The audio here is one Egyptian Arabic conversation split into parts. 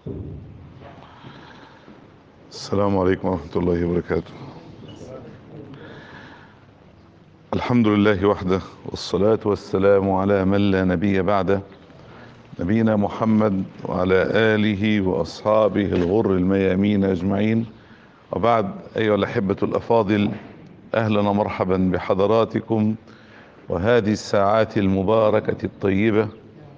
السلام عليكم ورحمة الله وبركاته الحمد لله وحده والصلاة والسلام على من لا نبي بعده نبينا محمد وعلى آله وأصحابه الغر الميامين أجمعين وبعد أيها الأحبة الأفاضل أهلا ومرحبا بحضراتكم وهذه الساعات المباركة الطيبة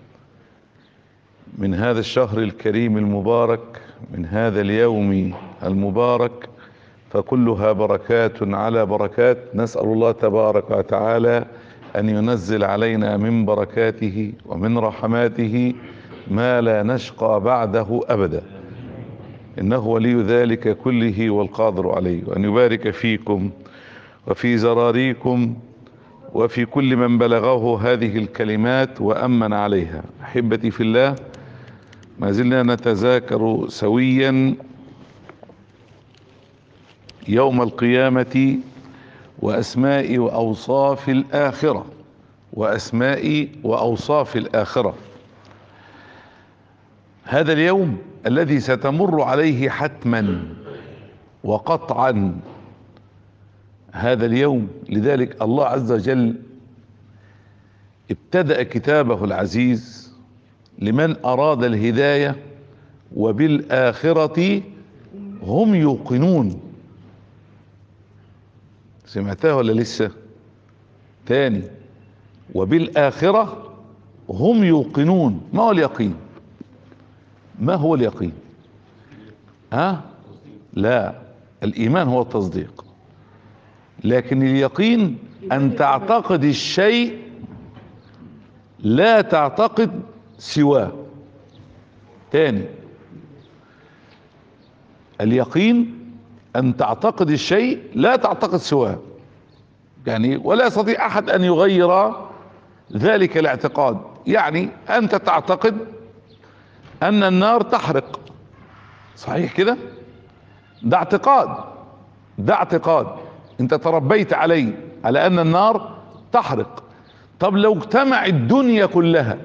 من هذا الشهر الكريم المبارك من هذا اليوم المبارك فكلها بركات على بركات نسأل الله تبارك وتعالى أن ينزل علينا من بركاته ومن رحماته ما لا نشقى بعده أبدا إنه ولي ذلك كله والقادر عليه وأن يبارك فيكم وفي زراريكم وفي كل من بلغه هذه الكلمات وأمن عليها أحبتي في الله ما زلنا نتذاكر سويا يوم القيامة وأسماء وأوصاف الآخرة وأسماء وأوصاف الآخرة هذا اليوم الذي ستمر عليه حتما وقطعا هذا اليوم لذلك الله عز وجل ابتدأ كتابه العزيز لمن أراد الهداية وبالآخرة هم يوقنون سمعتها ولا لسه تاني وبالآخرة هم يوقنون ما هو اليقين ما هو اليقين ها لا الإيمان هو التصديق لكن اليقين أن تعتقد الشيء لا تعتقد سواه تاني اليقين ان تعتقد الشيء لا تعتقد سواه يعني ولا يستطيع احد ان يغير ذلك الاعتقاد يعني انت تعتقد ان النار تحرق صحيح كده ده اعتقاد ده اعتقاد انت تربيت عليه على ان النار تحرق طب لو اجتمع الدنيا كلها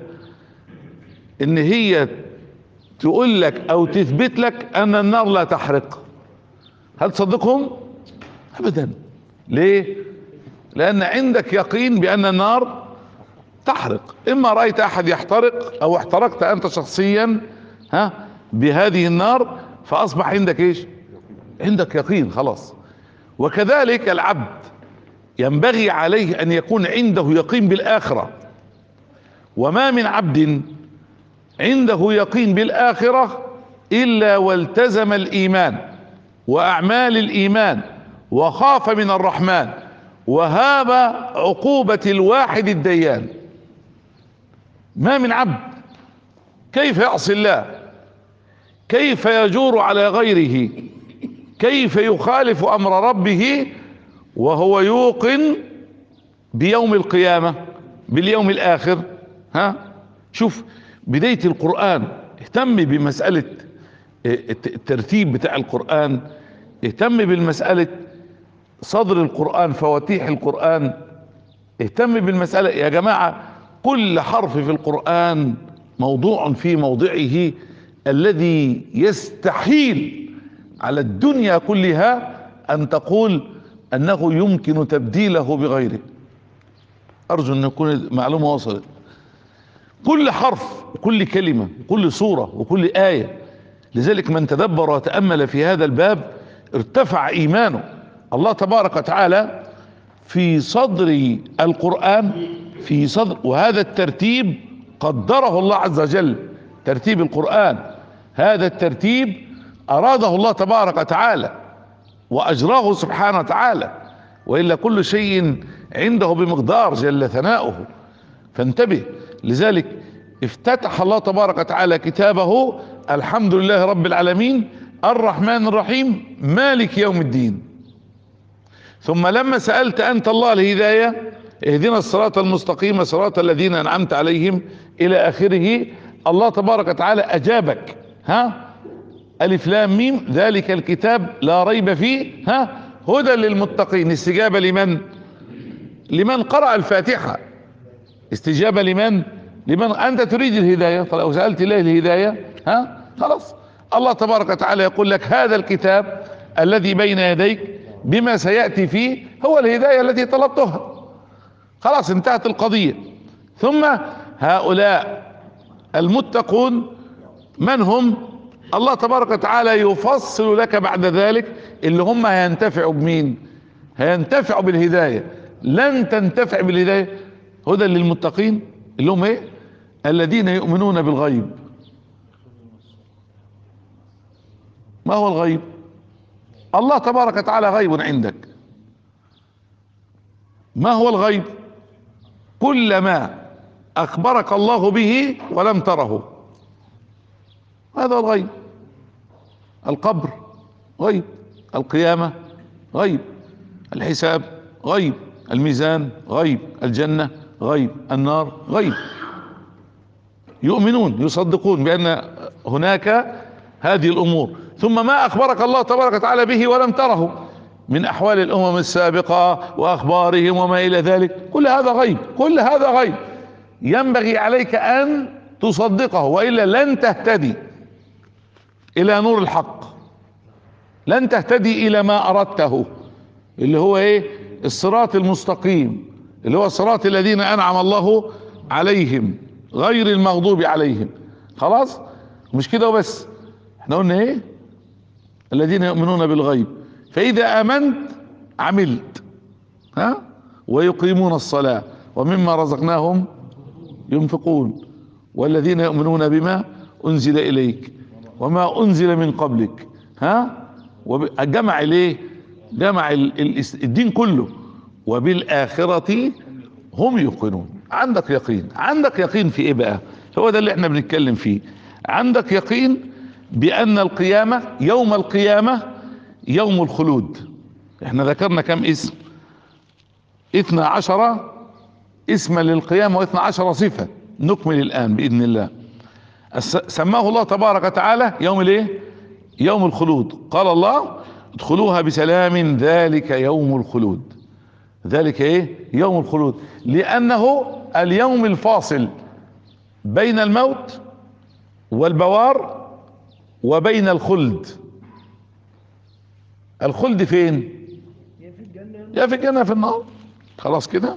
ان هي تقول لك او تثبت لك ان النار لا تحرق هل تصدقهم ابدا ليه لان عندك يقين بان النار تحرق اما رايت احد يحترق او احترقت انت شخصيا ها بهذه النار فاصبح عندك ايش عندك يقين خلاص وكذلك العبد ينبغي عليه ان يكون عنده يقين بالاخره وما من عبد عنده يقين بالاخره الا والتزم الايمان واعمال الايمان وخاف من الرحمن وهاب عقوبة الواحد الديان ما من عبد كيف يعصي الله كيف يجور على غيره كيف يخالف امر ربه وهو يوقن بيوم القيامة باليوم الاخر ها شوف بداية القرآن اهتم بمسألة الترتيب بتاع القرآن اهتم بالمسألة صدر القرآن فواتيح القرآن اهتم بالمسألة يا جماعة كل حرف في القرآن موضوع في موضعه الذي يستحيل على الدنيا كلها ان تقول انه يمكن تبديله بغيره ارجو ان يكون المعلومة وصلت كل حرف وكل كلمة وكل سورة وكل آية لذلك من تدبر وتأمل في هذا الباب ارتفع ايمانه الله تبارك وتعالى في صدر القرآن في صدر وهذا الترتيب قدره الله عز وجل ترتيب القرآن هذا الترتيب اراده الله تبارك وتعالى واجراه سبحانه وتعالى والا كل شيء عنده بمقدار جل ثناؤه فانتبه لذلك افتتح الله تبارك وتعالى كتابه الحمد لله رب العالمين الرحمن الرحيم مالك يوم الدين ثم لما سألت أنت الله الهداية اهدنا الصراط المستقيم صراط الذين أنعمت عليهم إلى آخره الله تبارك وتعالى أجابك ها ألف لام ميم ذلك الكتاب لا ريب فيه ها هدى للمتقين استجابة لمن لمن قرأ الفاتحة استجابة لمن لمن أنت تريد الهداية طيب لو سألت الله الهداية ها خلاص الله تبارك وتعالى يقول لك هذا الكتاب الذي بين يديك بما سيأتي فيه هو الهداية التي طلبتها خلاص انتهت القضية ثم هؤلاء المتقون من هم الله تبارك وتعالى يفصل لك بعد ذلك اللي هم هينتفعوا بمين هينتفعوا بالهداية لن تنتفع بالهداية هدى للمتقين اللي هم ايه الذين يؤمنون بالغيب ما هو الغيب الله تبارك وتعالى غيب عندك ما هو الغيب كل ما اخبرك الله به ولم تره هذا الغيب القبر غيب القيامة غيب الحساب غيب الميزان غيب الجنة غيب النار غيب يؤمنون يصدقون بأن هناك هذه الأمور ثم ما أخبرك الله تبارك وتعالى به ولم تره من أحوال الأمم السابقة وأخبارهم وما إلى ذلك كل هذا غيب كل هذا غيب ينبغي عليك أن تصدقه وإلا لن تهتدي إلى نور الحق لن تهتدي إلى ما أردته اللي هو إيه الصراط المستقيم اللي هو الصراط الذين أنعم الله عليهم غير المغضوب عليهم خلاص مش كده وبس احنا قلنا ايه الذين يؤمنون بالغيب فاذا امنت عملت ها ويقيمون الصلاة ومما رزقناهم ينفقون والذين يؤمنون بما انزل اليك وما انزل من قبلك ها جمع ليه جمع الدين كله وبالاخرة هم يوقنون عندك يقين عندك يقين في ايه بقى هو ده اللي احنا بنتكلم فيه عندك يقين بان القيامة يوم القيامة يوم الخلود احنا ذكرنا كم اسم اثنى عشر اسما للقيامة واثنى عشر صفة نكمل الان باذن الله سماه الله تبارك وتعالى يوم الايه يوم الخلود قال الله ادخلوها بسلام ذلك يوم الخلود ذلك ايه يوم الخلود لانه اليوم الفاصل بين الموت والبوار وبين الخلد الخلد فين يا في الجنة في النار خلاص كده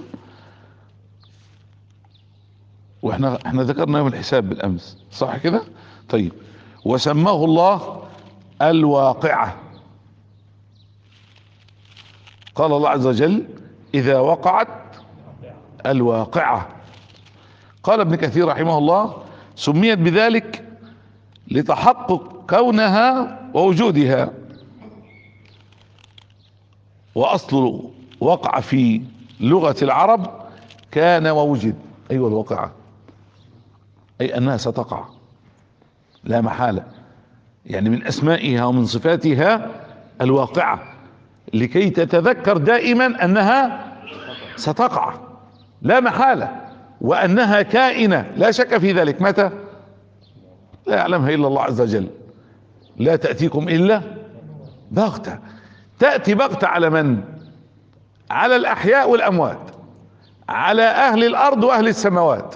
واحنا احنا ذكرنا يوم الحساب بالامس صح كده طيب وسماه الله الواقعة قال الله عز وجل اذا وقعت الواقعة قال ابن كثير رحمه الله سميت بذلك لتحقق كونها ووجودها واصل وقع في لغة العرب كان ووجد ايوه الواقعة اي انها ستقع لا محالة يعني من اسمائها ومن صفاتها الواقعة لكي تتذكر دائما انها ستقع لا محالة وانها كائنة لا شك في ذلك متى لا يعلمها الا الله عز وجل لا تأتيكم الا بغتة تأتي بغتة على من على الاحياء والاموات على اهل الارض واهل السماوات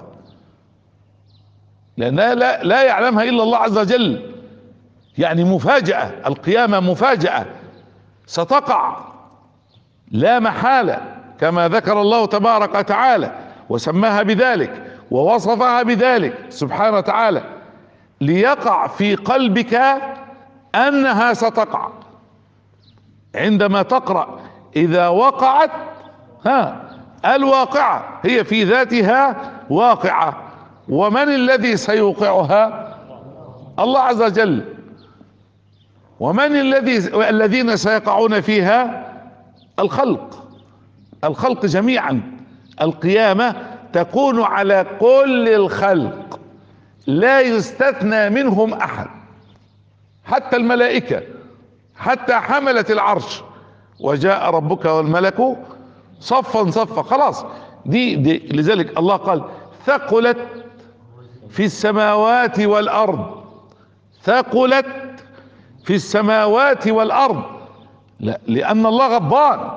لانها لا, لا يعلمها الا الله عز وجل يعني مفاجأة القيامة مفاجأة ستقع لا محالة كما ذكر الله تبارك وتعالى وسماها بذلك ووصفها بذلك سبحانه وتعالى ليقع في قلبك انها ستقع عندما تقرأ اذا وقعت ها الواقعة هي في ذاتها واقعة ومن الذي سيوقعها الله عز وجل ومن الذي الذين سيقعون فيها الخلق الخلق جميعا القيامة تكون على كل الخلق لا يستثنى منهم احد حتى الملائكة حتى حملة العرش وجاء ربك والملك صفا صفا خلاص دي, دي لذلك الله قال ثقلت في السماوات والارض ثقلت في السماوات والارض لا لان الله غضبان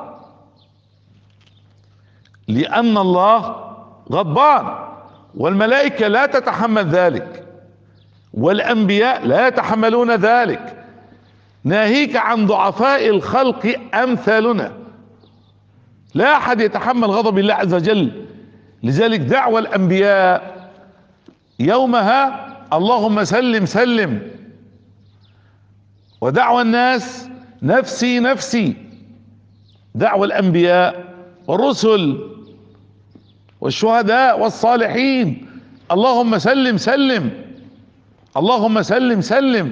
لان الله غضبان والملائكة لا تتحمل ذلك والانبياء لا يتحملون ذلك ناهيك عن ضعفاء الخلق امثالنا لا احد يتحمل غضب الله عز وجل لذلك دعوى الانبياء يومها اللهم سلم سلم ودعوى الناس نفسي نفسي دعوى الانبياء والرسل والشهداء والصالحين اللهم سلم سلم اللهم سلم سلم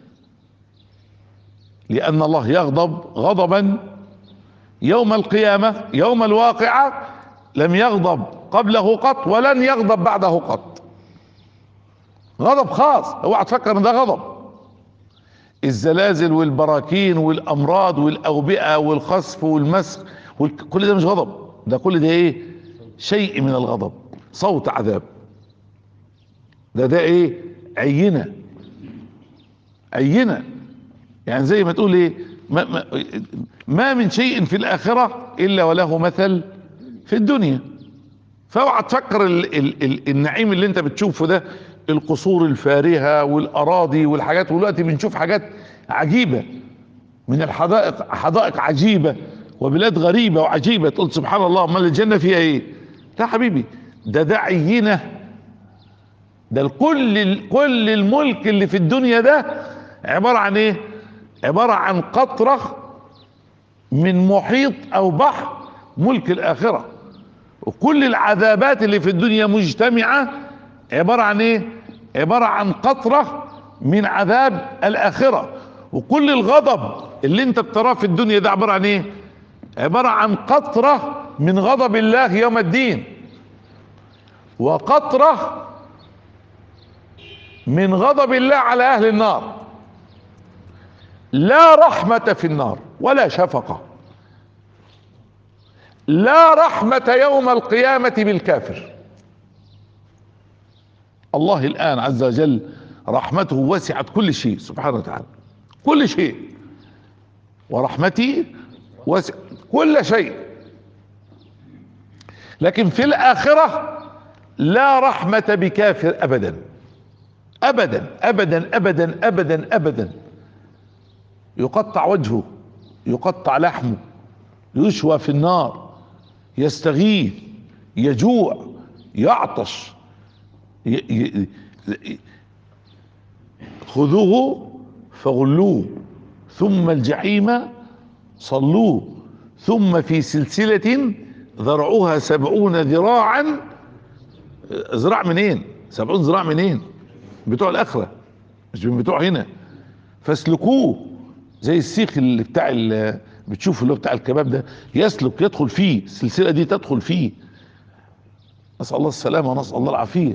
لان الله يغضب غضبا يوم القيامة يوم الواقعة لم يغضب قبله قط ولن يغضب بعده قط غضب خاص اوعى تفكر ان ده غضب الزلازل والبراكين والامراض والاوبئة والخسف والمسخ كل ده مش غضب ده كل ده ايه شيء من الغضب صوت عذاب ده ده ايه عينة عينة يعني زي ما تقول ايه ما, ما, ما من شيء في الاخرة الا وله مثل في الدنيا فاوعى تفكر ال ال ال النعيم اللي انت بتشوفه ده القصور الفارهة والاراضي والحاجات ودلوقتي بنشوف حاجات عجيبة من الحدائق حدائق عجيبة وبلاد غريبة وعجيبة تقول سبحان الله امال الجنة فيها ايه لا حبيبي ده ده عينة ده كل كل الملك اللي في الدنيا ده عبارة عن ايه عبارة عن قطرة من محيط او بحر ملك الاخرة وكل العذابات اللي في الدنيا مجتمعة عبارة عن ايه عبارة عن قطرة من عذاب الاخرة وكل الغضب اللي انت بتراه في الدنيا ده عبارة عن ايه عبارة عن قطرة من غضب الله يوم الدين وقطرة من غضب الله على اهل النار لا رحمة في النار ولا شفقة لا رحمة يوم القيامة بالكافر الله الآن عز وجل رحمته وسعت كل شيء سبحانه وتعالى كل شيء ورحمتي وسعت كل شيء لكن في الآخرة لا رحمة بكافر أبدا أبدا أبدا أبدا أبدا أبدا يقطع وجهه يقطع لحمه يشوى في النار يستغيث يجوع يعطش ي... ي... خذوه فغلوه ثم الجحيم صلوه ثم في سلسلة ذرعها سبعون ذراعا ذراع منين سبعون ذراع منين بتوع الاخرة مش من بتوع هنا فاسلكوه زي السيخ اللي بتاع اللي بتشوف اللي هو بتاع الكباب ده يسلك يدخل فيه السلسله دي تدخل فيه نسال الله السلامه ونسال الله العافيه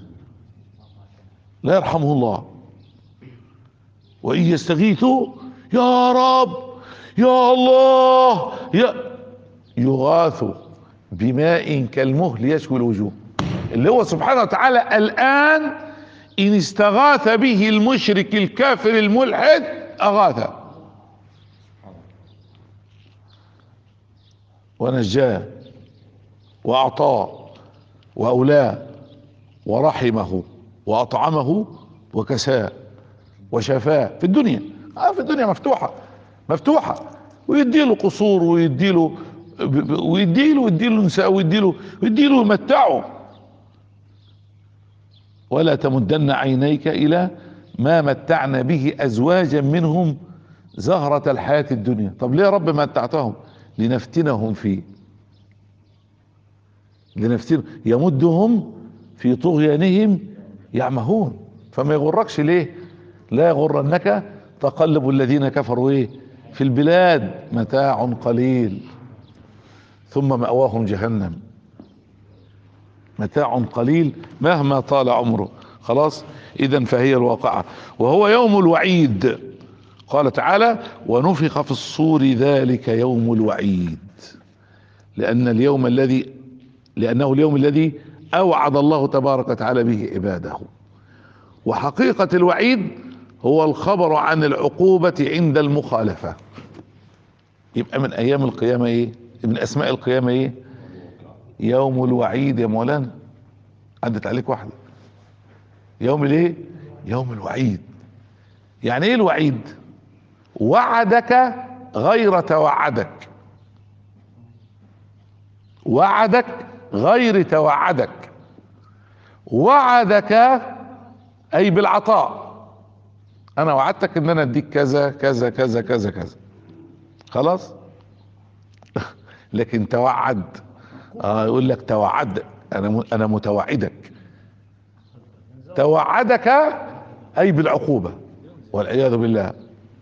لا يرحمه الله وان يستغيثوا يا رب يا الله يا يغاثوا بماء كالمهل يشوي الوجوه اللي هو سبحانه وتعالى الان ان استغاث به المشرك الكافر الملحد اغاثه ونجاه واعطاه واولاه ورحمه واطعمه وكساه وشفاه في الدنيا آه في الدنيا مفتوحه مفتوحه ويديله قصور ويديله ويديله ويديله نساء ويديله ويديله يمتعه ولا تمدن عينيك الى ما متعنا به ازواجا منهم زهرة الحياة الدنيا طب ليه يا رب متعتهم لنفتنهم فيه لنفتن يمدهم في طغيانهم يعمهون فما يغركش ليه لا يغرنك تقلب الذين كفروا ايه في البلاد متاع قليل ثم مأواهم جهنم متاع قليل مهما طال عمره خلاص اذا فهي الواقعة وهو يوم الوعيد قال تعالى ونفخ في الصور ذلك يوم الوعيد لان اليوم الذي لانه اليوم الذي اوعد الله تبارك وتعالى به عباده وحقيقة الوعيد هو الخبر عن العقوبة عند المخالفة يبقى من ايام القيامة ايه من اسماء القيامة ايه يوم الوعيد يا مولانا عدت عليك واحدة يوم الايه يوم الوعيد يعني ايه الوعيد وعدك غير توعدك وعدك غير توعدك وعدك اي بالعطاء انا وعدتك ان انا اديك كذا كذا كذا كذا كذا خلاص لكن توعد اه يقول لك توعد انا م- انا متوعدك توعدك اي بالعقوبه والعياذ بالله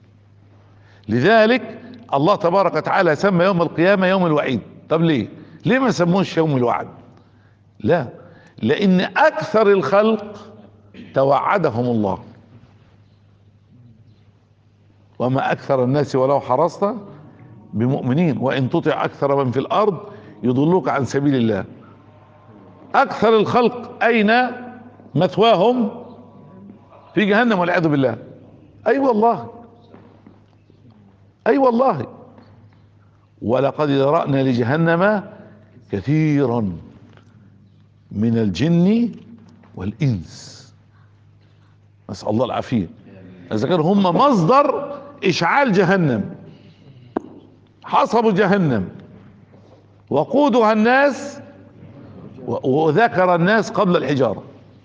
لذلك الله تبارك وتعالى سمى يوم القيامه يوم الوعيد طب ليه ليه ما سموش يوم الوعد لا لان اكثر الخلق توعدهم الله وما اكثر الناس ولو حرصت بمؤمنين وان تطع اكثر من في الارض يضلوك عن سبيل الله اكثر الخلق اين مثواهم في جهنم والعياذ بالله اي أيوة والله اي أيوة والله ولقد ذرأنا لجهنم كثيرا من الجن والانس نسأل الله العافية اذا كانوا هم مصدر اشعال جهنم حصبوا جهنم وقودها الناس و- وذكر الناس قبل الحجارة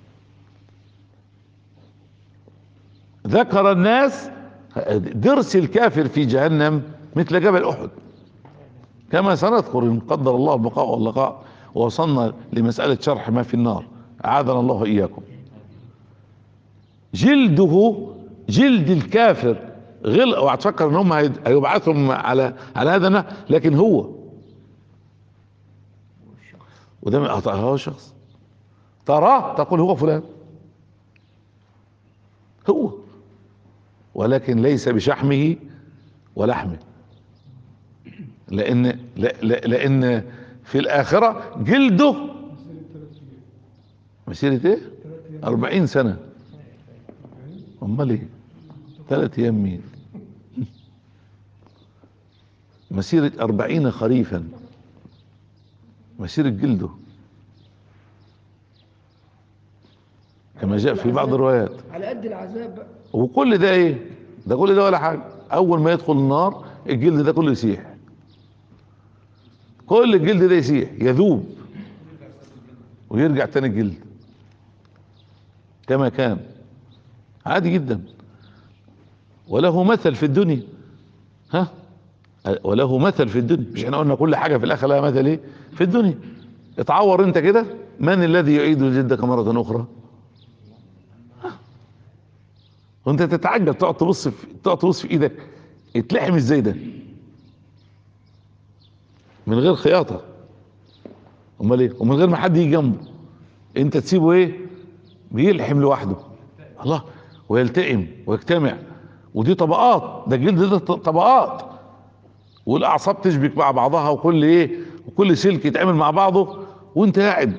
ذكر الناس درس الكافر في جهنم مثل جبل احد كما سنذكر ان قدر الله البقاء واللقاء ووصلنا لمسألة شرح ما في النار اعاذنا الله اياكم جلده جلد الكافر غل اوعى تفكر ان هم هيد- هيبعثهم على على هذا النحو، لكن هو وده من هو شخص تراه تقول هو فلان هو ولكن ليس بشحمه ولحمه لان لا لا لان في الاخره جلده مسيره ايه أربعين سنه امال ايه ثلاث ايام مين مسيرة أربعين خريفا مسيرة جلده كما جاء في بعض الروايات على قد العذاب بقى وكل ده ايه ده كل ده ولا حاجة اول ما يدخل النار الجلد ده كله يسيح كل الجلد ده يسيح يذوب ويرجع تاني الجلد كما كان عادي جدا وله مثل في الدنيا ها وله مثل في الدنيا مش احنا قلنا كل حاجه في الاخره لها مثل ايه في الدنيا اتعور انت كده من الذي يعيد جلدك مره اخرى ها؟ وانت تتعجب تقعد تبص في تقعد تبص في ايدك يتلحم ازاي ده من غير خياطه امال ايه ومن غير ما حد يجي جنبه انت تسيبه ايه بيلحم لوحده الله ويلتئم ويجتمع ودي طبقات ده الجلد ده طبقات والاعصاب تشبك مع بعضها وكل ايه وكل سلك يتعمل مع بعضه وانت قاعد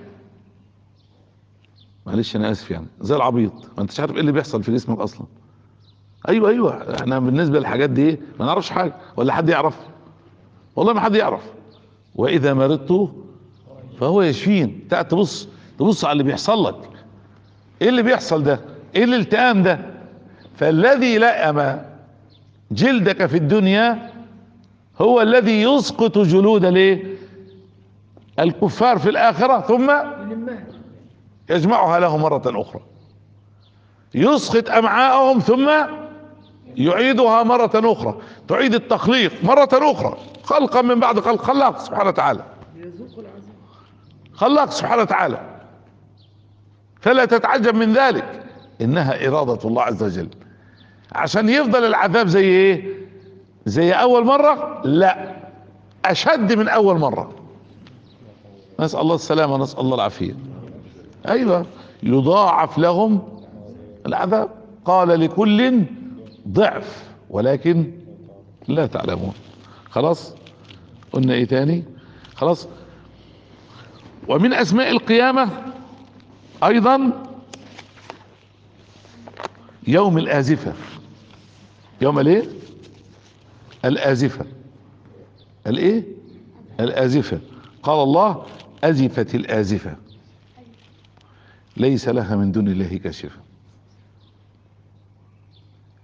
معلش انا اسف يعني زي العبيط ما انتش عارف ايه اللي بيحصل في جسمك اصلا ايوه ايوه احنا بالنسبه للحاجات دي ايه ما نعرفش حاجه ولا حد يعرف والله ما حد يعرف واذا مرضت فهو يشفين تقعد تبص تبص على اللي بيحصل لك ايه اللي بيحصل ده ايه الالتئام ده فالذي لأم جلدك في الدنيا هو الذي يسقط جلود الايه الكفار في الاخره ثم يلمها يجمعها له مرة أخرى يسقط أمعاءهم ثم يعيدها مرة أخرى تعيد التخليق مرة أخرى خلقا من بعد خلق خلاق سبحانه وتعالى يذوق العذاب خلاق سبحانه وتعالى فلا تتعجب من ذلك إنها إرادة الله عز وجل عشان يفضل العذاب زي إيه زي أول مرة لا أشد من أول مرة نسأل الله السلامة ونسأل الله العافية ايوه يضاعف لهم العذاب قال لكل ضعف ولكن لا تعلمون خلاص قلنا ايه تاني خلاص ومن اسماء القيامة ايضا يوم الازفة يوم الايه الازفة الايه الازفة قال الله ازفت الازفة ليس لها من دون الله كاشفة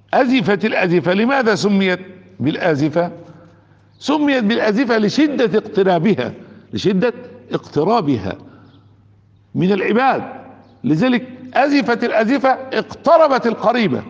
أزفت الأزفة لماذا سميت بالآزفة سميت بالآزفة لشدة اقترابها لشدة اقترابها من العباد لذلك أزفت الأزفة اقتربت القريبة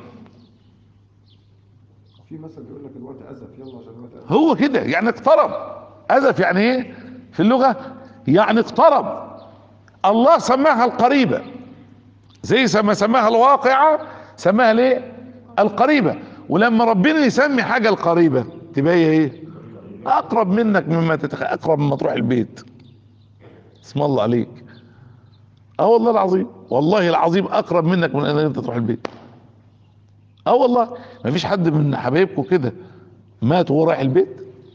في مثل بيقول لك الوقت ازف يلا عشان الوقت ازف هو كده يعني اقترب أزف يعني ايه في اللغة يعني اقترب الله سماها القريبة زي ما سماها الواقعة سماها ليه القريبة ولما ربنا يسمي حاجة القريبة تبقى هي ايه اقرب منك مما تتخ... اقرب مما تروح البيت اسم الله عليك اه والله العظيم والله العظيم اقرب منك من ان انت تروح البيت اه والله ما فيش حد من حبايبكم كده مات وهو رايح البيت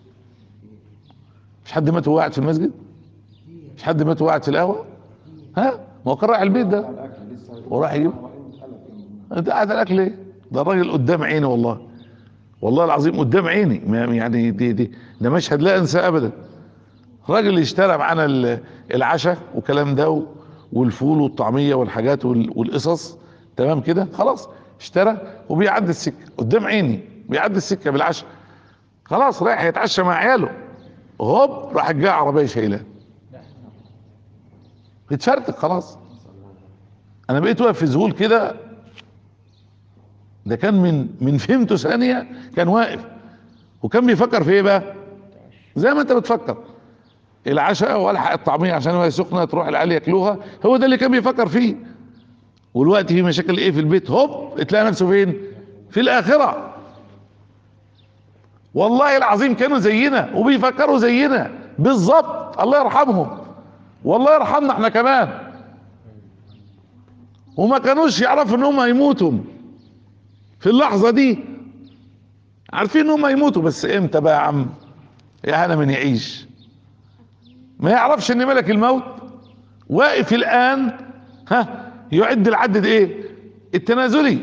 مش حد مات وهو قاعد في المسجد مش حد مات وهو قاعد في القهوه ها ما هو كان رايح البيت ده الاكل لسه وراح يجيب قلق انت قاعد على الاكل ايه ده الراجل قدام عيني والله والله العظيم قدام عيني ما- يعني دي دي ده مشهد لا انساه ابدا راجل اشترى معانا ال- العشاء والكلام ده و- والفول والطعميه والحاجات وال- والقصص تمام كده خلاص اشترى وبيعدي السكه قدام عيني بيعدي السكه بالعشاء خلاص رايح يتعشى مع عياله هوب راح جاء عربيه شايلاه اتفرتك خلاص انا بقيت واقف في ذهول كده ده كان من من فهمته ثانيه كان واقف وكان بيفكر في ايه بقى زي ما انت بتفكر العشاء والحق الطعميه عشان وهي سخنه تروح العيال ياكلوها هو ده اللي كان بيفكر فيه والوقت في مشاكل ايه في البيت هوب تلاقي نفسه فين في الاخره والله العظيم كانوا زينا وبيفكروا زينا بالظبط الله يرحمهم والله يرحمنا احنا كمان وما كانوش يعرفوا ان هم هيموتوا في اللحظة دي عارفين ان هم هيموتوا بس امتى بقى يا عم يا هنا من يعيش ما يعرفش ان ملك الموت واقف الان ها يعد العدد ايه التنازلي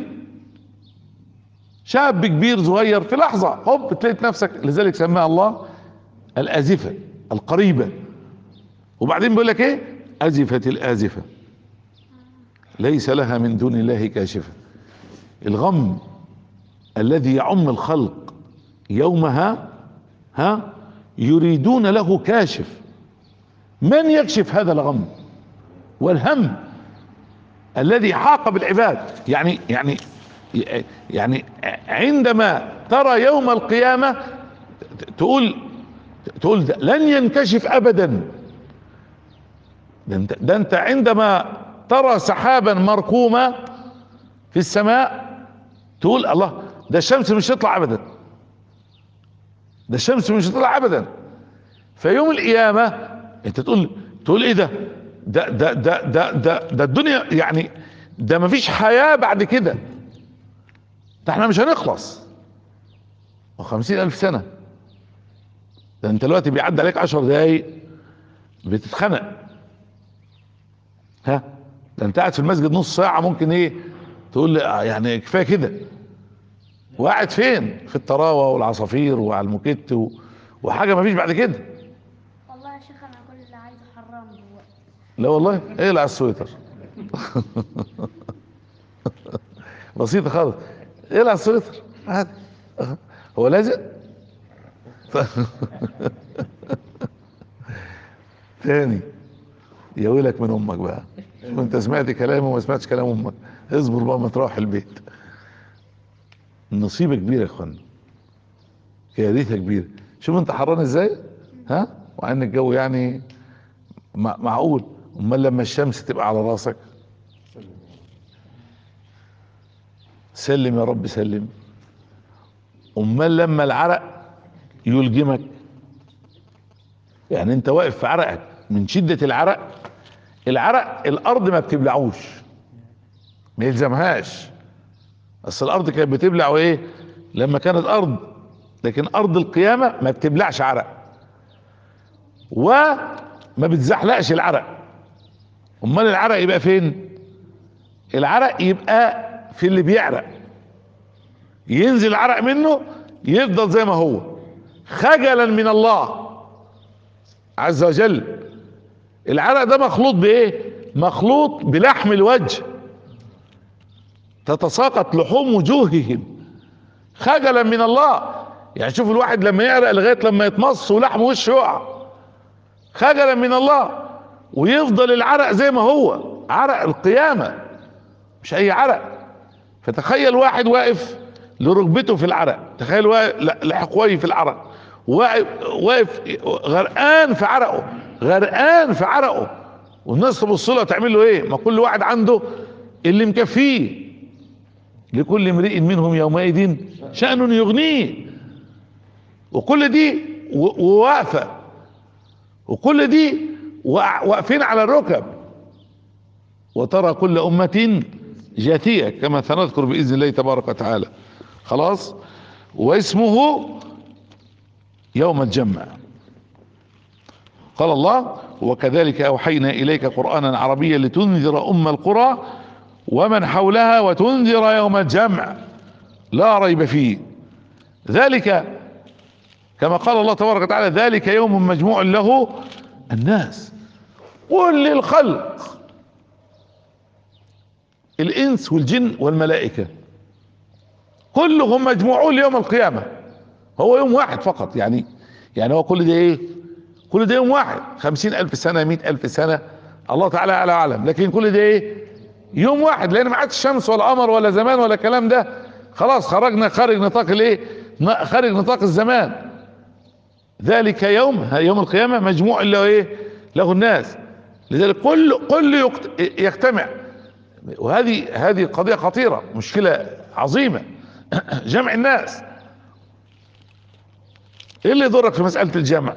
شاب كبير صغير في لحظة هوب تلاقي نفسك لذلك سماها الله الآزفة القريبة وبعدين بيقول لك ايه أزفت الآزفة ليس لها من دون الله كاشفة الغم الذي يعم الخلق يومها ها يريدون له كاشف من يكشف هذا الغم والهم الذي حاق بالعباد يعني يعني يعني عندما ترى يوم القيامة تقول تقول ده لن ينكشف ابدا ده انت, ده انت عندما ترى سحابا مركومة في السماء تقول الله ده الشمس مش هتطلع ابدا ده الشمس مش هتطلع ابدا فيوم القيامة انت تقول تقول ايه ده ده ده ده ده ده, ده الدنيا يعني ده مفيش حياة بعد كده ده احنا مش هنخلص وخمسين الف سنة ده انت دلوقتي بيعدي عليك عشر دقايق بتتخنق ها ده انت قاعد في المسجد نص ساعة ممكن ايه تقول لي آه يعني كفاية كده وقاعد فين في الطراوة والعصافير وعلى الموكيت و... وحاجة مفيش بعد كده والله يا شيخ انا كل اللي عايزه حرام دلوقتي لا والله ايه على السويتر بسيطة خالص ايه على السويتر عادي أه. هو لازق تاني يا ويلك من امك بقى وانت سمعت كلامي وما سمعتش كلام امك اصبر بقى ما تروح البيت النصيبة كبيرة يا اخوانا كارثة كبيرة شوف انت حران ازاي ها وعن الجو يعني مع- معقول امال لما الشمس تبقى على راسك سلم يا رب سلم امال لما العرق يلجمك يعني انت واقف في عرقك من شدة العرق العرق الارض ما بتبلعوش ما يلزمهاش بس الارض كانت بتبلع ايه لما كانت ارض لكن ارض القيامة ما بتبلعش عرق وما بتزحلقش العرق امال العرق يبقى فين العرق يبقى في اللي بيعرق ينزل العرق منه يفضل زي ما هو خجلا من الله عز وجل العرق ده مخلوط بايه مخلوط بلحم الوجه تتساقط لحوم وجوههم خجلا من الله يعني شوف الواحد لما يعرق لغايه لما يتمص ولحم وشه يقع خجلا من الله ويفضل العرق زي ما هو عرق القيامه مش اي عرق فتخيل واحد واقف لركبته في العرق تخيل واقف لحقويه في العرق واقف واقف غرقان في عرقه غرقان في عرقه والناس تبص له تعمل له ايه ما كل واحد عنده اللي مكفيه لكل امرئ منهم يومئذ شأن يغنيه وكل دي و- وواقفه وكل دي وا- واقفين على الركب وترى كل أمة جاثية كما سنذكر بإذن الله تبارك وتعالى خلاص واسمه يوم الجمع قال الله وكذلك أوحينا إليك قرآنا عربيا لتنذر أم القرى ومن حولها وتنذر يوم الجمع لا ريب فيه ذلك كما قال الله تبارك وتعالى ذلك يوم مجموع له الناس كل الخلق الانس والجن والملائكة كلهم مجموعون ليوم القيامة هو يوم واحد فقط يعني يعني هو كل ده ايه كل ده يوم واحد خمسين الف سنة مئة الف سنة الله تعالى على اعلم لكن كل ده ايه يوم واحد لان ما عادش شمس ولا قمر ولا زمان ولا الكلام ده خلاص خرجنا خارج نطاق الايه ن- خارج نطاق الزمان ذلك يوم ها يوم القيامة مجموع له ايه له الناس لذلك كل كل يقت- يجتمع وهذه هذه قضية خطيرة مشكلة عظيمة جمع الناس ايه اللي يضرك في مسألة الجمع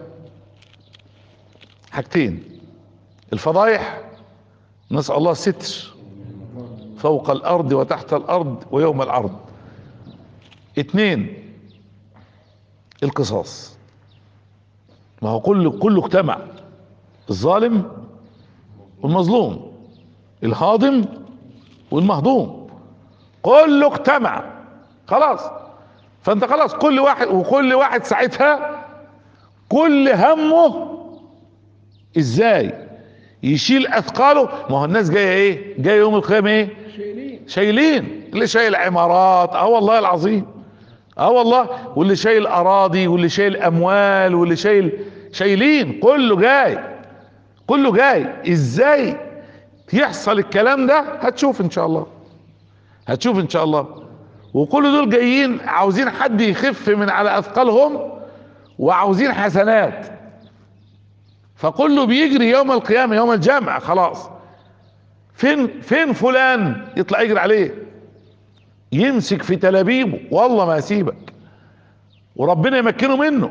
حاجتين الفضايح نسأل الله الستر فوق الارض وتحت الارض ويوم العرض اتنين القصاص ما هو كله كله اجتمع الظالم والمظلوم الهاضم والمهضوم كله اجتمع خلاص فانت خلاص كل واحد وكل واحد ساعتها كل همه ازاي يشيل اثقاله ما هو الناس جايه ايه جايه يوم القيامه ايه شايلين شايلين اللي شايل عمارات اه والله العظيم اه والله واللي شايل اراضي واللي شايل اموال واللي شايل شايلين كله جاي كله جاي ازاي يحصل الكلام ده هتشوف ان شاء الله هتشوف ان شاء الله وكل دول جايين عاوزين حد يخف من على اثقالهم وعاوزين حسنات فكله بيجري يوم القيامة يوم الجمع خلاص فين فين فلان يطلع يجري عليه يمسك في تلابيبه والله ما اسيبك وربنا يمكنه منه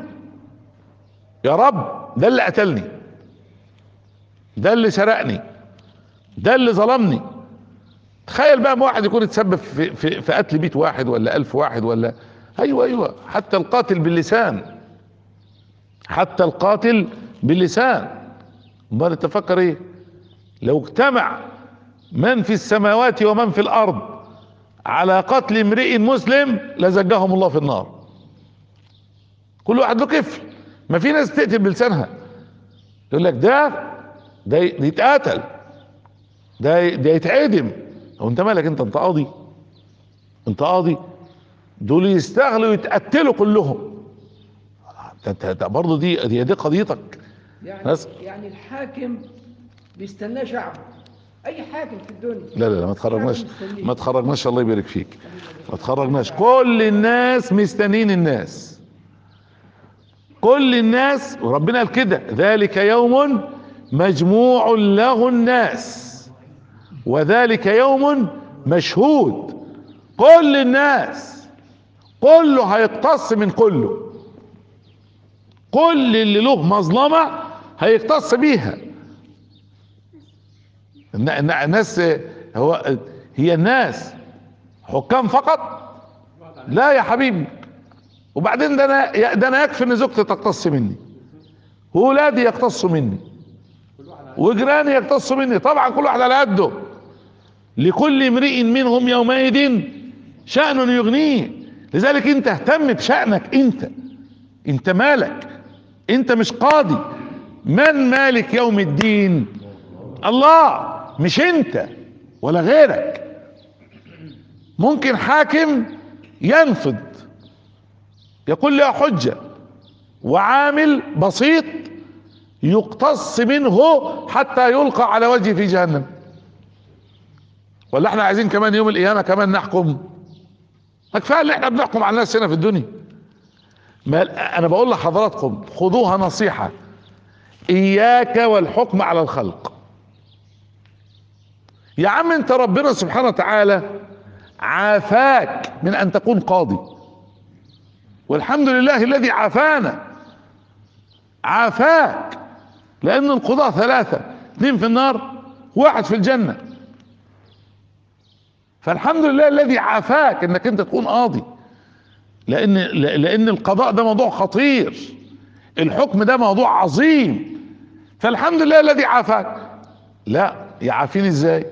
يا رب ده اللي قتلني ده اللي سرقني ده اللي ظلمني تخيل بقى ما واحد يكون اتسبب في, في, في قتل بيت واحد ولا الف واحد ولا ايوه ايوه حتى القاتل باللسان حتى القاتل باللسان امال تفكر ايه لو اجتمع من في السماوات ومن في الارض على قتل امرئ مسلم لزجهم الله في النار كل واحد له كفل ما في ناس تقتل بلسانها يقول لك ده ده ده يتقاتل ده ده يتعدم هو انت مالك انت انت قاضي انت قاضي دول يستاهلوا يتقتلوا كلهم ده, ده, ده برضه دي دي, دي قضيتك يعني ناس- يعني الحاكم بيستناه شعبه اي حاكم في الدنيا لا لا لا ما تخرجناش شعبه مستنيه. ما تخرجناش الله يبارك فيك ما تخرجناش كل الناس مستنين الناس كل الناس وربنا قال كده ذلك يوم مجموع له الناس وذلك يوم مشهود كل الناس كله هيقتص من كله كل اللي له مظلمة هيقتص بيها الن- الن- الناس هو هي الناس حكام فقط لا يا حبيبي وبعدين ده انا ده انا يكفي ان زوجتي تقتص مني واولادي يقتصوا مني وجيراني يقتصوا مني طبعا كل واحد على قده لكل امرئ منهم يومئذ شأن يغنيه لذلك انت اهتم بشأنك انت انت مالك انت مش قاضي من مالك يوم الدين الله مش انت ولا غيرك ممكن حاكم ينفض يكون لها حجة وعامل بسيط يقتص منه حتى يلقى على وجهه في جهنم ولا احنا عايزين كمان يوم القيامة كمان نحكم ما كفايه اللي احنا بنحكم على الناس هنا في الدنيا ما انا بقول لحضراتكم خذوها نصيحة اياك والحكم على الخلق يا عم انت ربنا سبحانه وتعالى عافاك من ان تكون قاضي والحمد لله الذي عافانا عافاك لان القضاة ثلاثة اثنين في النار واحد في الجنة فالحمد لله الذي عافاك انك انت تكون قاضي لان لان القضاء ده موضوع خطير الحكم ده موضوع عظيم فالحمد لله الذي عافاك لا يعافيني ازاي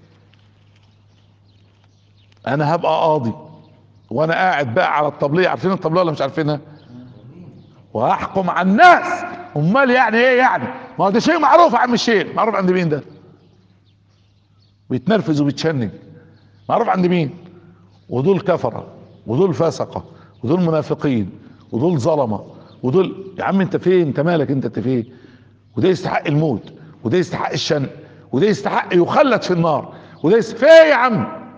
انا هبقى قاضي وانا قاعد بقى على الطبلية عارفين الطبلية ولا مش عارفينها وهحكم على الناس امال يعني ايه يعني ما هو ده شيء معروف يا عم الشيخ معروف عند مين ده بيتنرفز وبيتشنج معروف عند مين ودول كفرة ودول فسقة ودول منافقين ودول ظلمة ودول يا عم انت فين انت مالك انت انت فين وده يستحق الموت وده يستحق الشنق وده يستحق يخلد في النار وده يستحق فين يا عم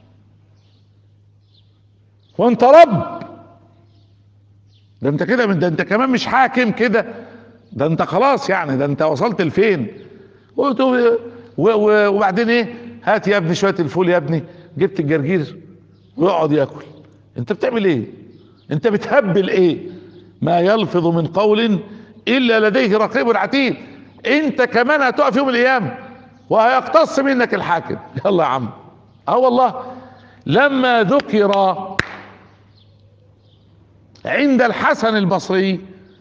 وانت رب ده انت كده ده انت كمان مش حاكم كده ده انت خلاص يعني ده انت وصلت لفين قلت و- و- وبعدين ايه هات يا ابني شويه الفول يا ابني جبت الجرجير ويقعد ياكل انت بتعمل ايه انت بتهبل ايه ما يلفظ من قول الا لديه رقيب عتيد انت كمان هتقف يوم القيامه وهيقتص منك الحاكم يلا يا عم اه والله لما ذكر عند الحسن البصري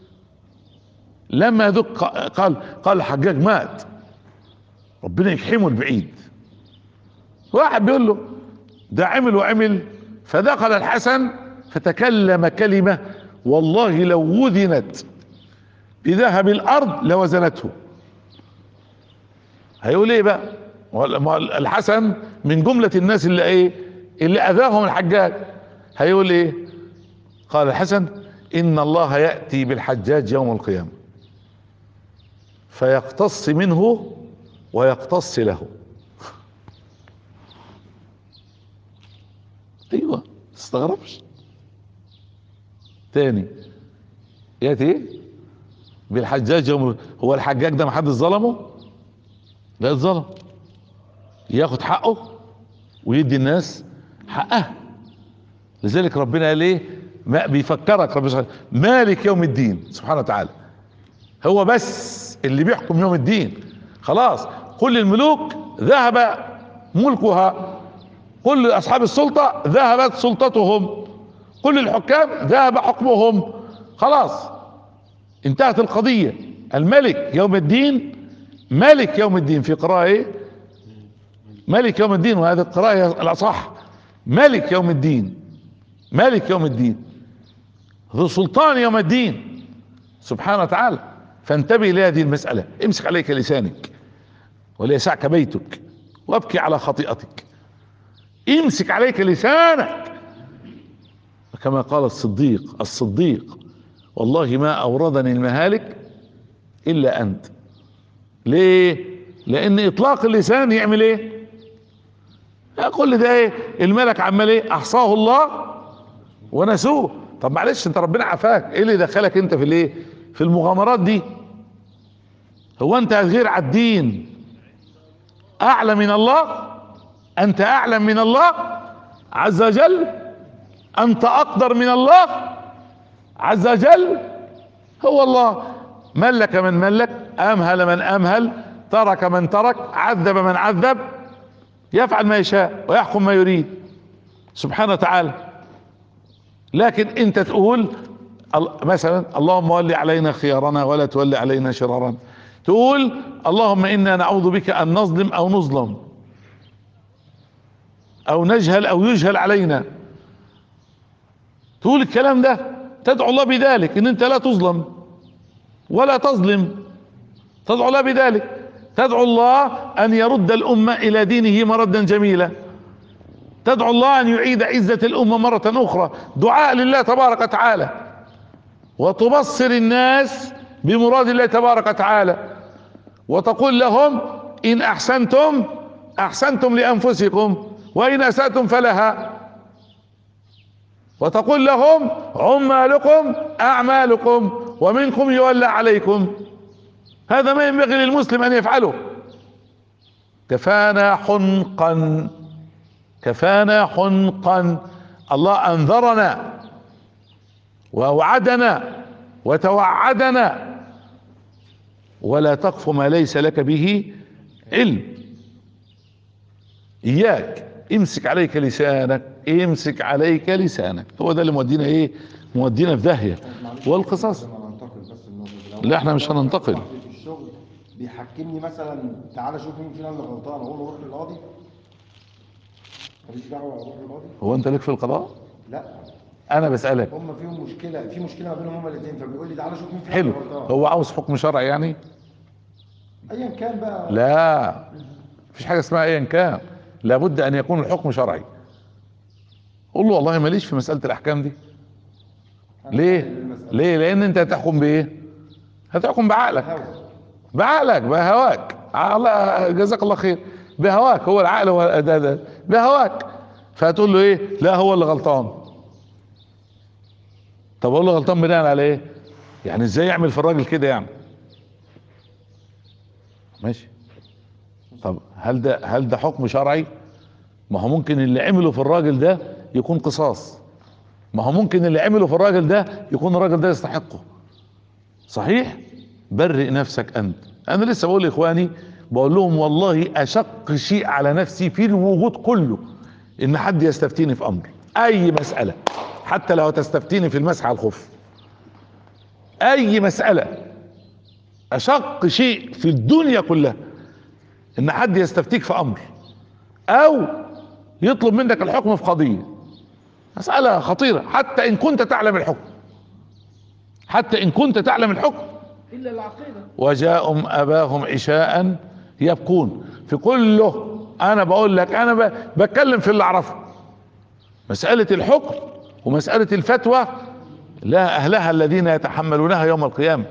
لما ذك قال قال الحجاج مات ربنا يفحمه البعيد واحد بيقول له ده عمل وعمل فدخل الحسن فتكلم كلمة والله لو وزنت بذهب الارض لوزنته هيقول ايه بقى ما هو الحسن من جملة الناس اللي ايه اللي اذاهم الحجاج هيقول ايه قال الحسن ان الله يأتي بالحجاج يوم القيامة فيقتص منه ويقتص له ايوه تستغربش تاني ياتي ايه بالحجاج يوم هو الحجاج ده محدش ظلمه لا اتظلم ياخد حقه ويدي الناس حقها لذلك ربنا قال ايه ما بيفكرك ربنا سبحانه مالك يوم الدين سبحانه وتعالى هو بس اللي بيحكم يوم الدين خلاص كل الملوك ذهب ملكها كل اصحاب السلطة ذهبت سلطتهم كل الحكام ذهب حكمهم خلاص انتهت القضية الملك يوم الدين ملك يوم الدين في قراءة ايه ملك يوم الدين وهذه القراءة هي الاصح ملك يوم الدين ملك يوم الدين ذو سلطان يوم الدين سبحانه وتعالى فانتبه لهذه المسألة امسك عليك لسانك وليسعك بيتك وابكي على خطيئتك امسك عليك لسانك كما قال الصديق الصديق والله ما اوردني المهالك الا انت ليه لان اطلاق اللسان يعمل ايه كل ده ايه الملك عمال ايه احصاه الله ونسوه طب معلش انت ربنا عافاك ايه اللي دخلك انت في الايه في المغامرات دي هو انت غير على الدين اعلى من الله انت اعلم من الله عز وجل انت اقدر من الله عز وجل هو الله ملك من ملك امهل من امهل ترك من ترك عذب من عذب يفعل ما يشاء ويحكم ما يريد سبحانه وتعالى لكن انت تقول مثلا اللهم ول علينا خيارنا ولا تولي علينا شرارنا تقول اللهم انا نعوذ بك ان نظلم او نظلم او نجهل او يجهل علينا تقول الكلام ده تدعو الله بذلك ان انت لا تظلم ولا تظلم تدعو الله بذلك تدعو الله ان يرد الامة الى دينه مردا جميلا تدعو الله ان يعيد عزة الامة مرة اخرى دعاء لله تبارك وتعالى وتبصر الناس بمراد الله تبارك وتعالى وتقول لهم ان احسنتم احسنتم لانفسكم وان اساتم فلها وتقول لهم عمالكم اعمالكم ومنكم يولى عليكم هذا ما ينبغي للمسلم ان يفعله كفانا حنقا كفانا حنقا الله انذرنا ووعدنا وتوعدنا ولا تقف ما ليس لك به علم اياك امسك عليك لسانك امسك عليك لسانك هو ده اللي مودينا ايه مودينا في داهيه معلش، والقصاص انا هنتقل بس النقطة دي. لو لا، احنا مش لو هننتقل. صاحبي في الشغل بيحكمني مثلا تعالى شوف مين فينا اللي غلطان اقول له روح للقاضي ماليش دعوه اروح للقاضي هو انت لك في القضاء لا انا بسالك هم فيهم مشكله في مشكله ما بينهم هم الاثنين فبيقول لي تعالى شوف مين فينا حلو اللي غلطان هو عاوز حكم شرعي يعني ايا كان بقى لا مفيش حاجه اسمها ايا كان لابد ان يكون الحكم شرعي قول له والله ماليش في مساله الاحكام دي أنا ليه فاهم المسألة. ليه لان انت هتحكم بايه هتحكم بعقلك هوا. بعقلك بهواك الله جزاك الله خير بهواك هو العقل هو ده ده بهواك فهتقول له ايه لا هو اللي غلطان طب اقول له غلطان بناء على ايه يعني ازاي يعمل في الراجل كده يعني ماشي طب هل ده هل ده حكم شرعي ما هو ممكن اللي عمله في الراجل ده يكون قصاص ما هو ممكن اللي عمله في الراجل ده يكون الراجل ده يستحقه صحيح برئ نفسك انت انا لسه بقول لاخواني بقول لهم والله اشق شيء على نفسي في الوجود كله ان حد يستفتيني في امر اي مسألة حتى لو تستفتيني في المسح على الخف اي مسألة اشق شيء في الدنيا كلها ان حد يستفتيك في امر او يطلب منك الحكم في قضية مسألة خطيرة حتى ان كنت تعلم الحكم حتى ان كنت تعلم الحكم الا العقيده وجاءهم اباهم عشاء يبكون في كله انا بقول لك انا ب- بتكلم في اللي اعرفه مسألة الحكم ومسألة الفتوى لا اهلها الذين يتحملونها يوم القيامة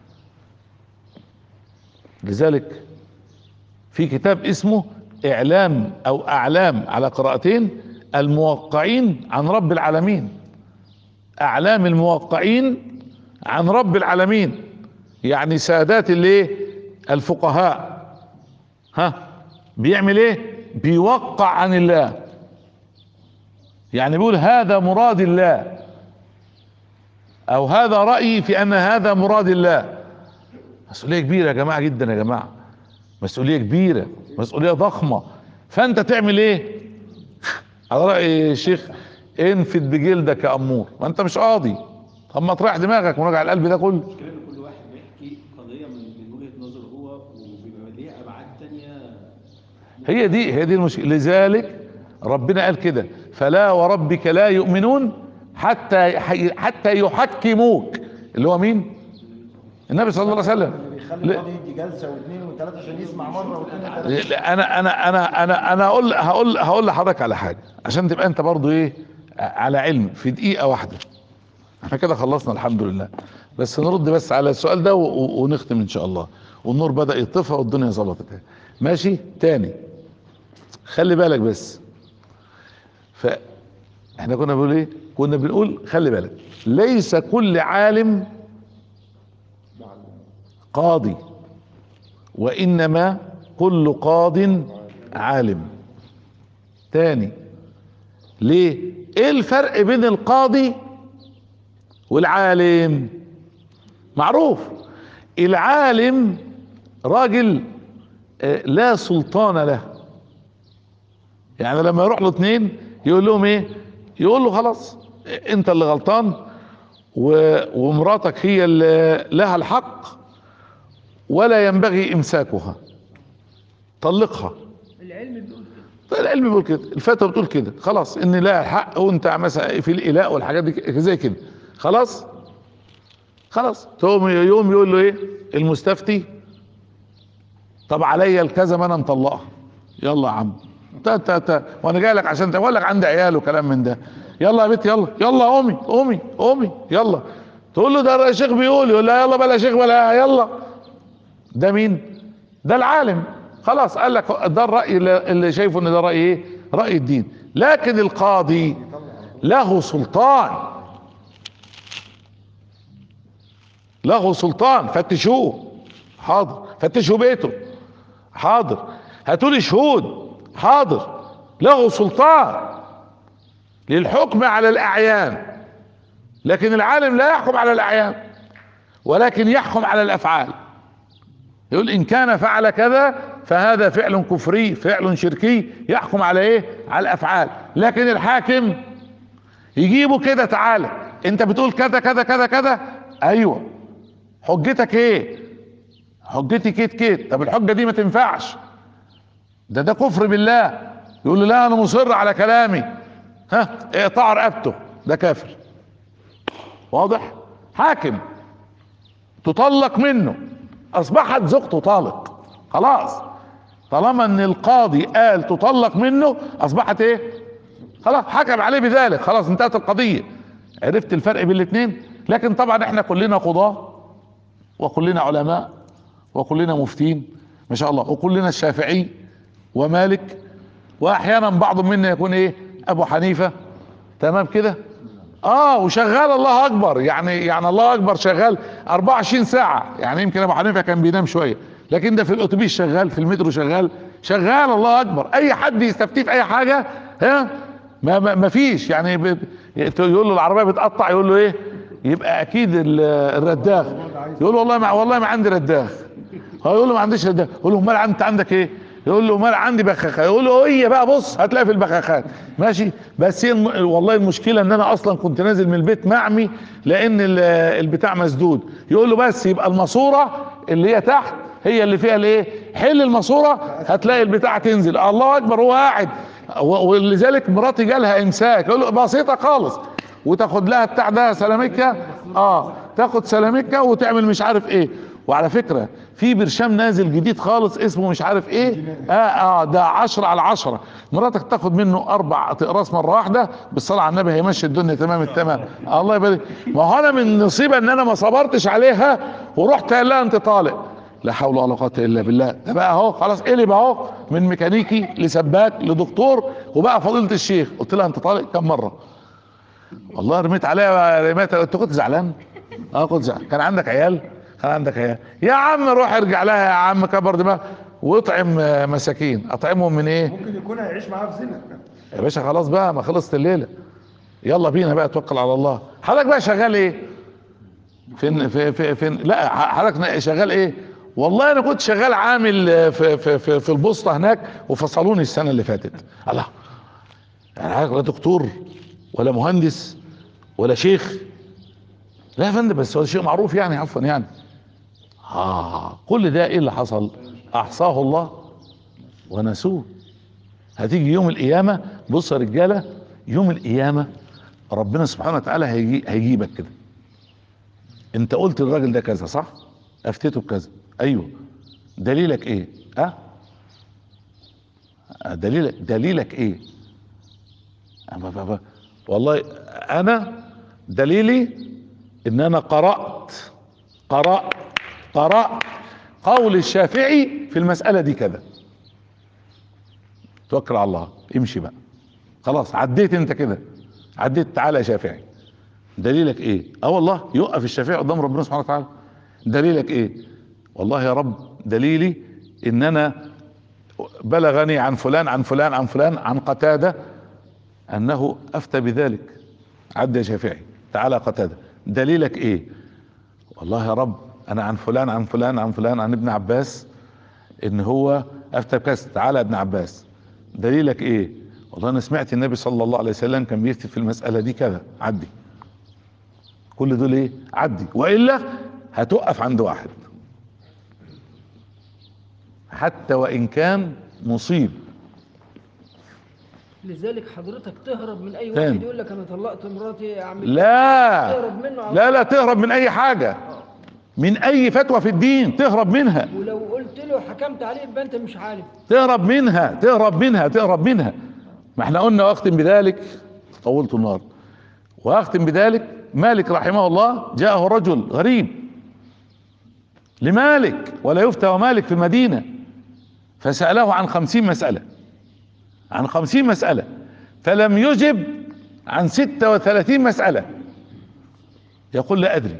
لذلك في كتاب اسمه اعلام او اعلام على قراءتين الموقعين عن رب العالمين اعلام الموقعين عن رب العالمين يعني سادات الايه الفقهاء ها بيعمل ايه بيوقع عن الله يعني بيقول هذا مراد الله او هذا رأيي في ان هذا مراد الله مسؤولية كبيرة يا جماعة جدا يا جماعة مسؤولية كبيرة مسؤولية ضخمة فانت تعمل ايه على رأي الشيخ انفد بجلدك يا امور ما انت مش قاضي طب ما تريح دماغك وراجع القلب ده كله المشكله ان كل واحد بيحكي قضيه من من وجهه نظره هو وبيبقى ليها ابعاد تانية هي دي هي دي المشكله لذلك ربنا قال كده فلا وربك لا يؤمنون حتى حتى يحكموك اللي هو مين النبي صلى الله عليه وسلم اللي بيخلي لا. القاضي يدي جلسه واثنين وثلاثه عشان يسمع مره واثنين وثلاثه لا، انا انا انا انا انا اقول هقول هقول لحضرتك على حاجه عشان تبقى انت برضو ايه على علم في دقيقه واحده احنا كده خلصنا الحمد لله بس نرد بس على السؤال ده و- و- ونختم ان شاء الله والنور بدا يطفى والدنيا ظبطت ماشي تاني خلي بالك بس ف احنا كنا بنقول ايه كنا بنقول خلي بالك ليس كل عالم قاضي وانما كل قاض عالم تاني ليه ايه الفرق بين القاضي والعالم معروف العالم راجل آه، لا سلطان له يعني لما يروح له اتنين يقول لهم ايه يقول له خلاص آه، انت اللي غلطان و- ومراتك هي اللي لها الحق ولا ينبغي امساكها طلقها العلم بيقول كده العلم بيقول كده الفتوى بتقول كده خلاص ان لا حق وانت مثلا في الاله والحاجات دي ك- زي كده خلاص خلاص تقوم يوم يقول له ايه المستفتي طب عليا الكذا ما انا مطلقها يلا يا عم تا تا تا وانا جاي لك عشان اقول لك عندي عيال وكلام من ده يلا يا بنت يلا يلا قومي قومي قومي يلا تقول له ده الشيخ بيقول يقول لا يلا بلا شيخ بلا يلا ده مين ده العالم خلاص قال لك ده الرأي اللي- اللي شايفه ان ده رأي ايه رأي الدين لكن القاضي له سلطان له سلطان فتشوه حاضر فتشوا بيته حاضر هاتوا لي شهود حاضر له سلطان للحكم على الاعيان لكن العالم لا يحكم على الاعيان ولكن يحكم على الافعال يقول ان كان فعل كذا فهذا فعل كفري فعل شركي يحكم على ايه على الافعال لكن الحاكم يجيبه كده تعالى انت بتقول كذا كذا كذا كذا ايوه حجتك ايه حجتي كيت كيت طب الحجه دي ما تنفعش ده ده كفر بالله يقول له لا انا مصر على كلامي ها اقطع رقبته ده كافر واضح حاكم تطلق منه اصبحت زوجته طالق خلاص طالما ان القاضي قال تطلق منه اصبحت ايه خلاص حكم عليه بذلك خلاص انتهت القضيه عرفت الفرق بين الاثنين لكن طبعا احنا كلنا قضاه وكلنا علماء وكلنا مفتين ما شاء الله وكلنا الشافعي ومالك واحيانا بعض منا يكون ايه ابو حنيفه تمام كده اه وشغال الله اكبر يعني يعني الله اكبر شغال 24 ساعه يعني يمكن ابو حنيفه كان بينام شويه لكن ده في الاتوبيس شغال في المترو شغال شغال الله اكبر اي حد يستفتيه في اي حاجه ها ما ما, ما فيش يعني ب- يقول له العربيه بتقطع يقول له ايه يبقى اكيد ال- الرداخ يقول له والله ما والله ما عندي رداخ هو يقول له ما عنديش رداخ يقول له امال انت عندك ايه يقول له امال عندي بخاخات يقول له هي بقى بص هتلاقي في البخاخات ماشي بس هي الم... والله المشكله ان انا اصلا كنت نازل من البيت معمي لان ال- البتاع مسدود يقول له بس يبقى الماسوره اللي هي تحت هي اللي فيها الايه حل الماسوره هتلاقي البتاع تنزل الله اكبر هو قاعد و- ولذلك مراتي جالها امساك يقول له بسيطه خالص وتاخد لها بتاع ده سلامكه اه تاخد سلامكه وتعمل مش عارف ايه وعلى فكره في برشام نازل جديد خالص اسمه مش عارف ايه اه اه ده عشرة على عشرة مراتك تاخد منه اربع اقراص مره واحده بالصلاه على النبي هيمشي الدنيا تمام التمام الله يبارك ما هو انا من نصيبه ان انا ما صبرتش عليها ورحت قال لها انت طالق لا حول ولا قوه الا بالله ده بقى اهو خلاص قلب اهو من ميكانيكي لسباك لدكتور وبقى فضيله الشيخ قلت لها انت طالق كم مره والله رميت عليها رميت انت كنت زعلان اه كنت زعلان كان عندك عيال كان عندك عيال يا عم روح ارجع لها يا عم كبر دماغ واطعم آه، مساكين اطعمهم من ايه ممكن يكون هيعيش معاه في زنا يا باشا خلاص بقى ما خلصت الليله يلا بينا بقى توكل على الله حضرتك بقى شغال ايه فين في في فين لا حضرتك شغال ايه والله انا كنت شغال عامل آه، في في في, في البوسطه هناك وفصلوني السنه اللي فاتت الله يعني حضرتك لا دكتور ولا مهندس ولا شيخ لا يا فندم بس هو شيء معروف يعني عفوا يعني اه كل ده ايه اللي حصل احصاه الله ونسوه هتيجي يوم القيامة بص يا رجالة يوم القيامة ربنا سبحانه وتعالى هيجي هيجيبك كده انت قلت للراجل ده كذا صح افتيته بكذا ايوه دليلك ايه ها أه؟ دليلك دليلك ايه أما بابا والله انا دليلي ان انا قرأت قرأت قرأت قول الشافعي في المسألة دي كذا توكل على الله امشي بقى خلاص عديت انت كده عديت تعالى يا شافعي دليلك ايه اه والله يقف الشافعي قدام ربنا سبحانه وتعالى دليلك ايه والله يا رب دليلي ان انا بلغني عن فلان عن فلان عن فلان عن قتادة انه افتى بذلك عد يا شافعي تعالى قتادة دليلك ايه والله يا رب انا عن فلان عن فلان عن فلان عن ابن عباس ان هو افتى بكذا تعالى يا ابن عباس دليلك ايه والله انا سمعت النبي صلى الله عليه وسلم كان بيفتي في المسألة دي كذا عدي كل دول ايه عدي والا هتوقف عند واحد حتى وان كان مصيب لذلك حضرتك تهرب من اي تاني. واحد يقول لك انا طلقت مراتي يا عم لا تهرب منه على لا لا تهرب من اي حاجة من اي فتوى في الدين تهرب منها ولو قلت له حكمت عليه يبقى انت مش عارف تهرب منها تهرب منها تهرب منها ما احنا قلنا واختم بذلك طولت النار واختم بذلك مالك رحمه الله جاءه رجل غريب لمالك ولا يفتى ومالك في المدينة فسأله عن خمسين مسألة عن خمسين مسألة فلم يجب عن ستة وثلاثين مسألة يقول لا أدري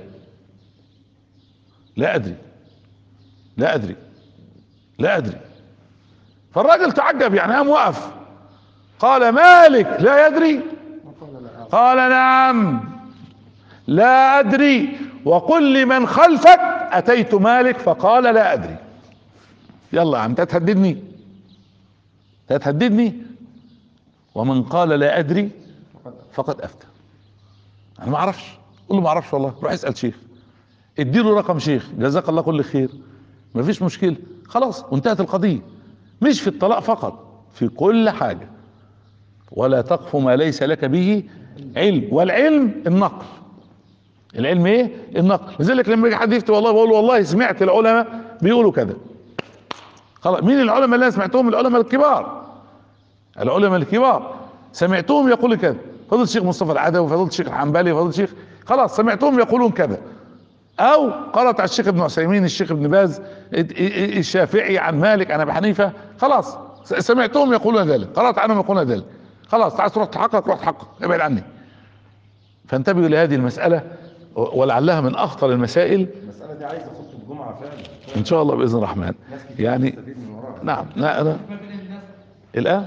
لا أدري لا أدري لا أدري فالراجل تعجب يعني قام وقف قال مالك لا يدري قال نعم لا أدري وقل لمن خلفك أتيت مالك فقال لا أدري يلا يا عم تتهددني تتهددني ومن قال لا أدري فقد أفتى أنا ما أعرفش قول له ما أعرفش والله روح اسأل شيخ اديله رقم شيخ جزاك الله كل خير مفيش مشكلة خلاص وانتهت القضية مش في الطلاق فقط في كل حاجة ولا تقف ما ليس لك به علم والعلم النقل العلم ايه النقل لذلك لما يجي حد يفتي والله بقول له والله سمعت العلماء بيقولوا كذا خلاص مين العلماء اللي انا سمعتهم العلماء الكبار العلماء الكبار سمعتهم يقول كذا فضل الشيخ مصطفى العدوي فضل الشيخ الحنبلي فضل الشيخ خلاص سمعتهم يقولون كذا او قرأت على الشيخ ابن عثيمين الشيخ ابن باز الشافعي عن مالك عن ابي حنيفه خلاص سمعتهم يقولون ذلك قرأت عنهم يقولون ذلك خلاص تعال تروح تحقق روح تحقق ابعد عني فانتبهوا لهذه المسألة ولعلها من اخطر المسائل المسألة دي عايزة خطبة جمعة فعلا ان شاء الله باذن الرحمن ناس كتير يعني تستفيد من وراها نعم لا انا الان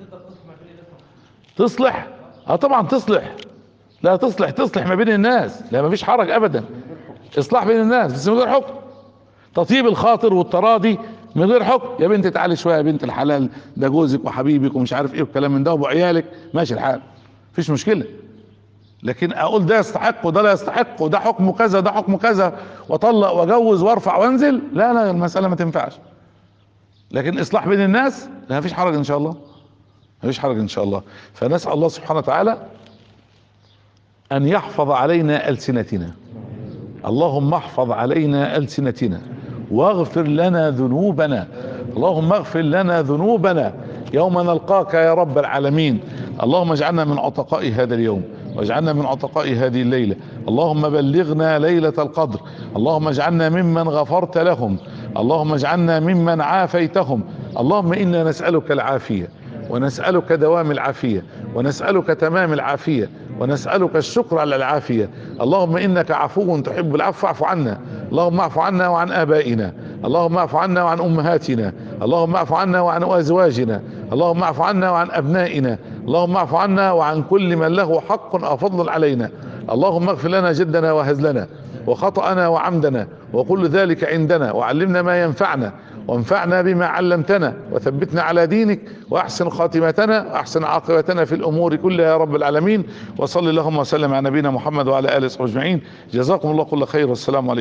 تصلح اه طبعا تصلح لا تصلح تصلح ما بين الناس لا ما فيش حرج ابدا اصلاح بين الناس بس من غير حكم تطيب الخاطر والتراضي من غير حكم يا بنت تعالي شويه يا بنت الحلال ده جوزك وحبيبك ومش عارف ايه والكلام من ده وعيالك ماشي الحال مفيش مشكله لكن اقول ده يستحق وده لا يستحق وده حكمه كذا ده حكمه كذا واطلق واجوز وارفع وانزل لا لا المساله ما تنفعش لكن اصلاح بين الناس لا مفيش حرج ان شاء الله مفيش حرج ان شاء الله فنسال الله سبحانه وتعالى ان يحفظ علينا السنتنا اللهم احفظ علينا السنتنا واغفر لنا ذنوبنا اللهم اغفر لنا ذنوبنا يوم نلقاك يا رب العالمين اللهم اجعلنا من عتقاء هذا اليوم واجعلنا من عتقاء هذه الليلة اللهم بلغنا ليلة القدر اللهم اجعلنا ممن غفرت لهم اللهم اجعلنا ممن عافيتهم اللهم انا نسألك العافية ونسألك دوام العافية ونسألك تمام العافية ونسألك الشكر على العافية اللهم إنك عفو تحب العفو فاعف عنا اللهم اعف عنا وعن آبائنا اللهم اعف عنا وعن أمهاتنا اللهم اعف عنا وعن أزواجنا اللهم اعف عنا وعن أبنائنا اللهم اعف عنا وعن كل من له حق أو فضل علينا اللهم اغفر لنا جدنا وهزلنا وخطأنا وعمدنا وكل ذلك عندنا وعلمنا ما ينفعنا وانفعنا بما علمتنا وثبتنا على دينك واحسن خاتمتنا واحسن عاقبتنا في الامور كلها يا رب العالمين وصل اللهم وسلم على نبينا محمد وعلى اله وصحبه اجمعين جزاكم الله كل خير والسلام عليكم